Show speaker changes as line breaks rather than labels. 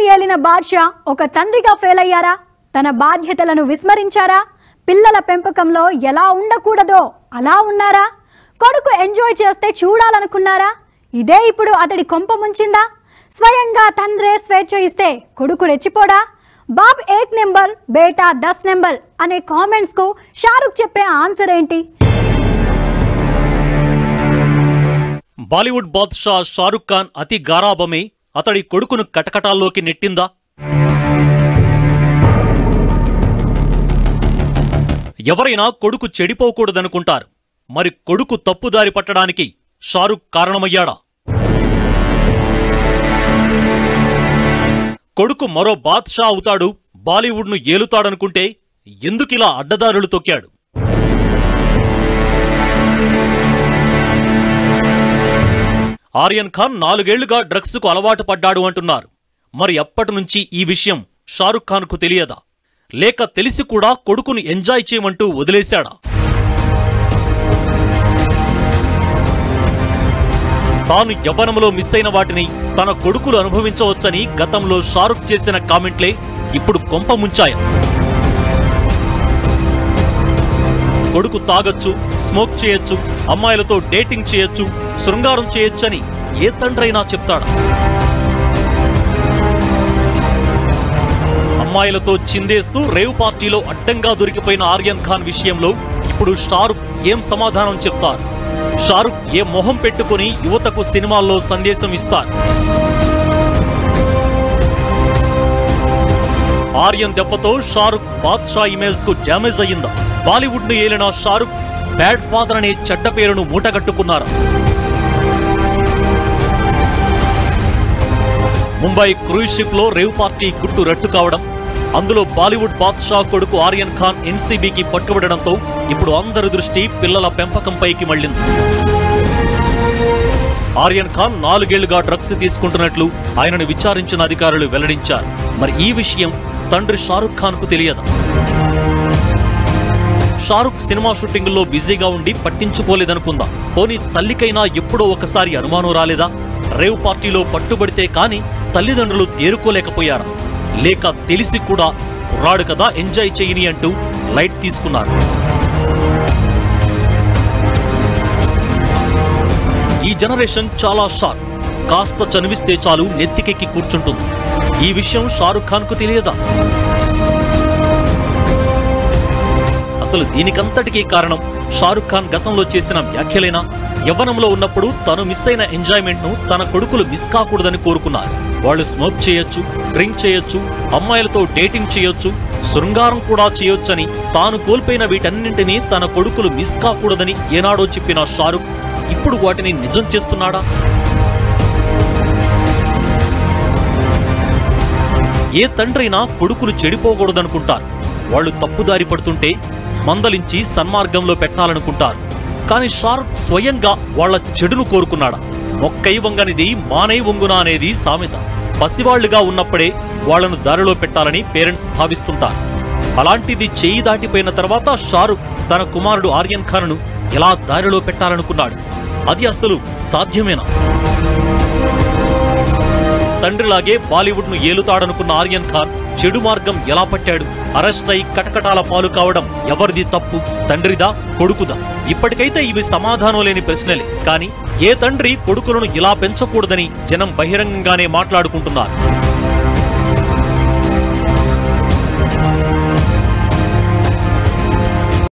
ఏలిన బాద్షా ఒక తండ్రిగా ఫెయిల్ అయ్యారా తన బాధ్యతలను విస్మరించారా పిల్లల పెంపకంలో ఎలా ఉండకూడదో అలా ఉన్నారా కొడుకు ఎంజాయ్ చేస్తే చూడాలనుకున్నారా ఇదే ఇప్పుడు అతడి కొంప ముంచిందా స్వయంగా తండ్రే స్వేచ్ఛ ఇస్తే కొడుకు రెచ్చిపోడా బాబ్ ఏక్ నెంబర్ బేటా దస్ నెంబర్ అనే కామెంట్స్ కు షారుఖ్ చెప్పే ఆన్సర్ ఏంటి
బాలీవుడ్ బాద్షా షారుఖ్ ఖాన్ అతి గారాబమే అతడి కొడుకును కటకటాల్లోకి నెట్టిందా ఎవరైనా కొడుకు చెడిపోకూడదనుకుంటారు మరి కొడుకు తప్పుదారి పట్టడానికి షారుఖ్ కారణమయ్యాడా కొడుకు మరో బాద్షా అవుతాడు బాలీవుడ్ను ఏలుతాడనుకుంటే ఎందుకిలా అడ్డదారులు తొక్కాడు ఆర్యన్ ఖాన్ నాలుగేళ్లుగా డ్రగ్స్ కు అలవాటు పడ్డాడు అంటున్నారు మరి అప్పటి నుంచి ఈ విషయం షారుఖ్ ఖాన్ కు తెలియదా లేక తెలిసి కూడా కొడుకును ఎంజాయ్ చేయమంటూ వదిలేశాడా తాను యవ్వనంలో మిస్ అయిన వాటిని తన కొడుకులు అనుభవించవచ్చని గతంలో షారుఖ్ చేసిన కామెంట్లే ఇప్పుడు కొంప ముంచాయ కొడుకు తాగొచ్చు స్మోక్ చేయొచ్చు అమ్మాయిలతో డేటింగ్ చేయొచ్చు శృంగారం చేయొచ్చని ఏ తండ్రైనా చెప్తాడా అమ్మాయిలతో చిందేస్తూ రేవ్ పార్టీలో అడ్డంగా దొరికిపోయిన ఆర్యన్ ఖాన్ విషయంలో ఇప్పుడు షారుఖ్ ఏం సమాధానం చెప్తారు షారుఖ్ ఏ మొహం పెట్టుకుని యువతకు సినిమాల్లో సందేశం ఇస్తారు ఆర్యన్ దెబ్బతో షారుఖ్ బాద్షా ఇమేజ్ కు డ్యామేజ్ అయ్యిందా బాలీవుడ్ ను ఏలిన షారుఖ్ బ్యాడ్ ఫాదర్ అనే చెడ్డ పేరును మూటగట్టుకున్నారా ముంబై క్రూజ్ షిప్ లో రేవ్ పార్టీ గుట్టు రట్టు కావడం అందులో బాలీవుడ్ బాద్షా కొడుకు ఆర్యన్ ఖాన్ ఎన్సీబీకి పట్టుబడడంతో ఇప్పుడు అందరి దృష్టి పిల్లల పెంపకంపైకి మళ్ళింది ఆర్యన్ ఖాన్ నాలుగేళ్లుగా డ్రగ్స్ తీసుకుంటున్నట్లు ఆయనను విచారించిన అధికారులు వెల్లడించారు మరి ఈ విషయం తండ్రి షారుఖ్ ఖాన్ కు తెలియదా షారుఖ్ సినిమా షూటింగుల్లో బిజీగా ఉండి పట్టించుకోలేదనుకుందాం పోనీ తల్లికైనా ఎప్పుడో ఒకసారి అనుమానం రాలేదా రేవ్ పార్టీలో పట్టుబడితే కాని తల్లిదండ్రులు తేరుకోలేకపోయారా లేక తెలిసి కూడా కుర్రాడు కదా ఎంజాయ్ చేయని అంటూ లైట్ తీసుకున్నారు ఈ జనరేషన్ చాలా షార్ప్ కాస్త చనివిస్తే చాలు నెత్తికెక్కి కూర్చుంటుంది ఈ విషయం షారుఖ్ ఖాన్ కు తెలియదా అసలు దీనికంతటికీ కారణం షారుఖ్ ఖాన్ గతంలో చేసిన వ్యాఖ్యలేనా యవ్వనంలో ఉన్నప్పుడు తను మిస్ అయిన ఎంజాయ్మెంట్ ను తన కొడుకులు మిస్ కాకూడదని కోరుకున్నారు వాళ్ళు స్మోక్ చేయొచ్చు డ్రింక్ చేయొచ్చు అమ్మాయిలతో డేటింగ్ చేయొచ్చు శృంగారం కూడా చేయొచ్చని తాను కోల్పోయిన వీటన్నింటినీ తన కొడుకులు మిస్ కాకూడదని ఏనాడో చెప్పిన షారుఖ్ ఇప్పుడు వాటిని నిజం చేస్తున్నాడా ఏ తండ్రైనా కొడుకులు చెడిపోకూడదనుకుంటారు వాళ్ళు తప్పుదారి పడుతుంటే మందలించి సన్మార్గంలో పెట్టాలనుకుంటారు కానీ షారుఖ్ స్వయంగా వాళ్ళ చెడును కోరుకున్నాడా మొక్కై వంగనిది మానై వంగునా అనేది సామెత పసివాళ్లుగా ఉన్నప్పుడే వాళ్ళను దారిలో పెట్టాలని పేరెంట్స్ భావిస్తుంటారు అలాంటిది చేయి దాటిపోయిన తర్వాత షారుఖ్ తన కుమారుడు ఆర్యన్ ఖాన్ను ఎలా దారిలో పెట్టాలనుకున్నాడు అది అసలు సాధ్యమేనా తండ్రిలాగే బాలీవుడ్ ను ఏలుతాడనుకున్న ఆర్యన్ ఖాన్ చెడు మార్గం ఎలా పట్టాడు అరెస్ట్ అయి కటకటాల పాలు కావడం ఎవరిది తప్పు తండ్రిదా కొడుకుదా ఇప్పటికైతే ఇవి సమాధానం లేని ప్రశ్నలే కానీ ఏ తండ్రి కొడుకులను ఇలా పెంచకూడదని జనం బహిరంగంగానే మాట్లాడుకుంటున్నారు